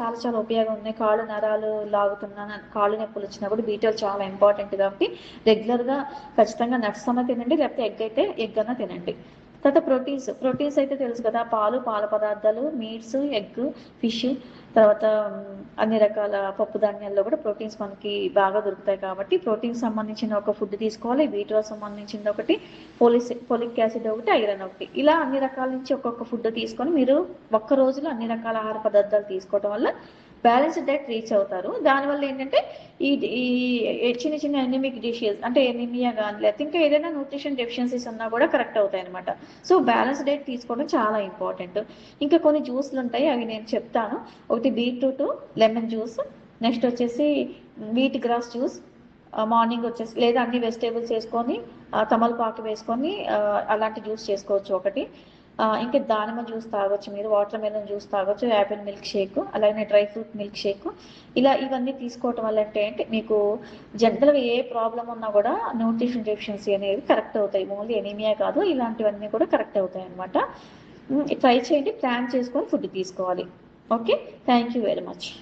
చాలా చాలా ఉపయోగం ఉన్నాయి కాళ్ళు నరాలు లాగుతున్నా కాళ్ళు నొప్పులు వచ్చినా కూడా బీటల్ చాలా ఇంపార్టెంట్ కాబట్టి రెగ్యులర్గా ఖచ్చితంగా నట్స్ అన్న తినండి లేకపోతే ఎగ్ అయితే ఎగ్ అన్న తినండి తర్వాత ప్రోటీన్స్ ప్రోటీన్స్ అయితే తెలుసు కదా పాలు పాల పదార్థాలు మీట్స్ ఎగ్ ఫిష్ తర్వాత మ్, అన్ని రకాల పప్పు ధాన్యాల్లో కూడా ప్రోటీన్స్ మనకి బాగా దొరుకుతాయి కాబట్టి ప్రోటీన్ సంబంధించిన ఒక ఫుడ్ తీసుకోవాలి వీటిలో సంబంధించింది ఒకటి పోలిస్ పోలిక్ యాసిడ్ ఒకటి ఐరన్ ఒకటి ఇలా అన్ని రకాల నుంచి ఒక్కొక్క ఫుడ్ తీసుకొని మీరు ఒక్క రోజులో అన్ని రకాల ఆహార పదార్థాలు తీసుకోవడం వల్ల బ్యాలెన్స్డ్ డైట్ రీచ్ అవుతారు దానివల్ల ఏంటంటే ఈ ఈ చిన్న చిన్న ఎనిమిక్ డిషెస్ అంటే ఎనిమియా కానీ లేకపోతే ఇంకా ఏదైనా న్యూట్రిషన్ డెఫిషియన్సీస్ ఉన్నా కూడా కరెక్ట్ అవుతాయి అనమాట సో బ్యాలెన్స్ డైట్ తీసుకోవడం చాలా ఇంపార్టెంట్ ఇంకా కొన్ని జ్యూస్లు ఉంటాయి అవి నేను చెప్తాను ఒకటి బీట్రూట్ లెమన్ జ్యూస్ నెక్స్ట్ వచ్చేసి వీట్ గ్రాస్ జ్యూస్ మార్నింగ్ వచ్చేసి లేదా అన్ని వెజిటేబుల్స్ వేసుకొని ఆ, తమలపాకు వేసుకొని ఆ, అలాంటి జ్యూస్ చేసుకోవచ్చు ఒకటి ఆ, ఇంకా దానిమ్మ జ్యూస్ తాగొచ్చు మీరు వాటర్ మెలన్ జ్యూస్ తాగొచ్చు యాపిల్ మిల్క్ షేక్ అలాగే డ్రై ఫ్రూట్ మిల్క్ షేక్ ఇలా ఇవన్నీ తీసుకోవటం వల్ల అంటే ఏంటి మీకు జనరల్గా ఏ ప్రాబ్లం ఉన్నా కూడా న్యూట్రిషన్ డెఫిషియన్సీ అనేవి కరెక్ట్ అవుతాయి ఓన్లీ ఎనీమియా కాదు ఇలాంటివన్నీ కూడా కరెక్ట్ అవుతాయి అనమాట ట్రై చేయండి ప్లాన్ చేసుకొని ఫుడ్ తీసుకోవాలి okay thank you very much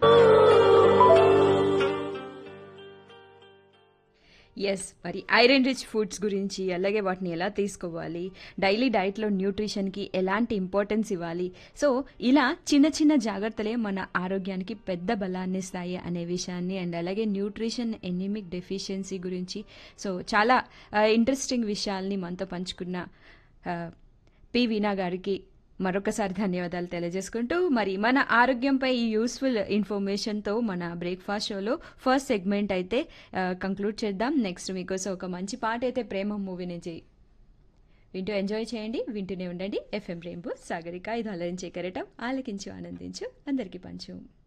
yes మరి ఐరన్ రిచ్ ఫుడ్స్ గురించి అలాగే వాటిని ఎలా తీసుకోవాలి డైలీ డైట్లో న్యూట్రిషన్కి ఎలాంటి ఇంపార్టెన్స్ ఇవ్వాలి సో ఇలా చిన్న చిన్న జాగ్రత్తలే మన ఆరోగ్యానికి పెద్ద బలాన్ని ఇస్తాయి అనే విషయాన్ని అండ్ అలాగే న్యూట్రిషన్ ఎనిమిక్ డెఫిషియన్సీ గురించి సో చాలా ఇంట్రెస్టింగ్ విషయాల్ని మనతో పంచుకున్న ఆ, పి వీణా గారికి మరొకసారి ధన్యవాదాలు తెలియజేసుకుంటూ మరి మన ఆరోగ్యంపై ఈ యూస్ఫుల్ ఇన్ఫర్మేషన్తో మన బ్రేక్ఫాస్ట్ షోలో ఫస్ట్ సెగ్మెంట్ అయితే కంక్లూడ్ చేద్దాం నెక్స్ట్ మీకోసం ఒక మంచి పాట అయితే ప్రేమ మూవీ నుంచి వింటూ ఎంజాయ్ చేయండి వింటూనే ఉండండి ఎఫ్ఎం రెయిన్బో సాగరిక ఇది అలరించే కెరటం ఆలకించు ఆనందించు అందరికీ పంచు